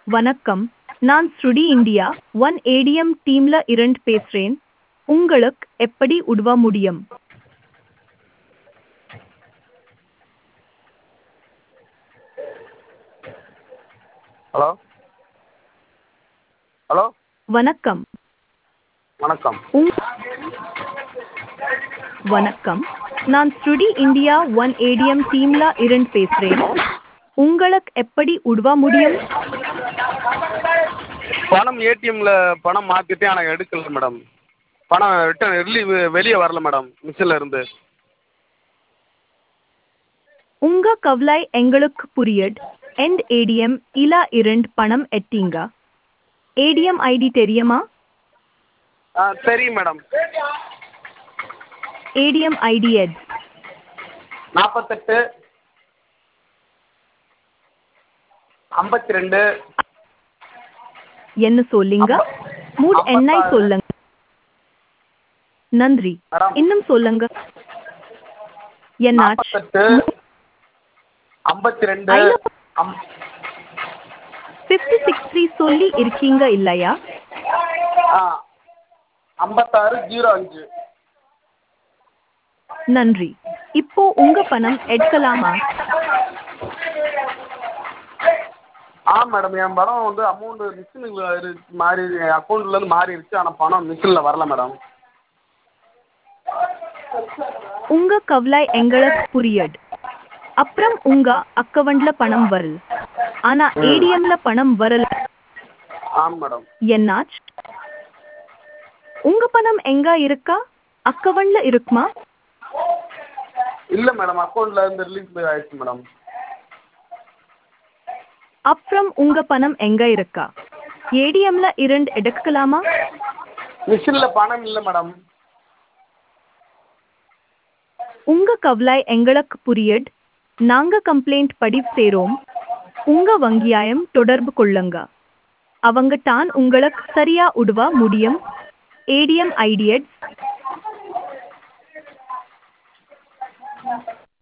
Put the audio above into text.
வணக்கம் நான் ஸ்ருடி இந்தியா ஒன் ஏடிஎம் டீம்ல இருந்து பேசுறேன் உங்களுக்கு எப்படி உதவ முடியும் ஹலோ ஹலோ வணக்கம் வணக்கம் உங் வணக்கம் நான் ஸ்ருடி இந்தியா ஒன் ஏடிஎம் டீம்ல இருந்து பேசுறேன் உங்களுக்கு எப்படி உதவ முடியும் பணம் ஏடிஎம்மில் பணம் மாற்றிட்டேன் ஆனால் எடுக்கல மேடம் பணம் ரிட்டன் ரிலீவ் வெளியே வரல மேடம் மிஷினில் இருந்து உங்க கவலை எங்களுக்கு புரியுது எண்ட் ஏடிஎம் இல இருந்து பணம் எட்டீங்க ஏடிஎம் ஐடி தெரியுமா ஆ தெரியும் மேடம் ஏடிஎம் ஐடி எட் நாற்பத்தெட்டு ஐம்பத்தி ரெண்டு என்ன சொல்லுங்க மூட் எண்ணை சொல்லுங்க நன்றி மேடம் இன்னும் சொல்லுங்க என்னாச்சு நாற்பத்தெட்டு ஐம்பத்தி ரெண்டு ஐயோ. அம் ஃபிஃப்டி சிக்ஸ் த்ரீ சொல்லி இருக்கீங்க இல்லையா ஆ ஐம்பத்தாறு ஜீரோ அஞ்சு நன்றி இப்போ உங்க பணம் எடுக்கலாமா ஆ மேடம் என் பணம் வந்து அமௌண்ட்டு மிஷினில் மாறி அக்கௌண்ட்லேருந்து மாறிடுச்சு ஆனால் பணம் மிஷினில் வரல மேடம் உங்க கவலை எங்களுக்கு புரியுது அப்புறம் உங்க அக்கவுண்ட்ல பணம் வரல ஆனா ஏடிஎம்ல பணம் வரல ஆமாம் மேடம் என்னாச்சு உங்க பணம் எங்க இருக்கா அக்கவுண்ட்ல இருக்குமா இல்லை மேடம் அக்கௌண்ட்டில் இருந்து ரிலீஸ் ஆயிடுச்சு மேடம் அப்புறம் உங்க பணம் எங்க இருக்கா ஏடிஎம்ல இருந்து எடுக்கலாமா மிஷினில் பணம் இல்லை மேடம் உங்க கவலை எங்களுக்கு புரியுது நாங்க கம்ப்ளைண்ட் பதிவு செய்றோம் உங்க வங்கியாயம் தொடர்பு கொள்ளுங்க அவங்க தான் உங்களுக்கு சரியா உதவ முடியும் ஏடிஎம் ஐடியட்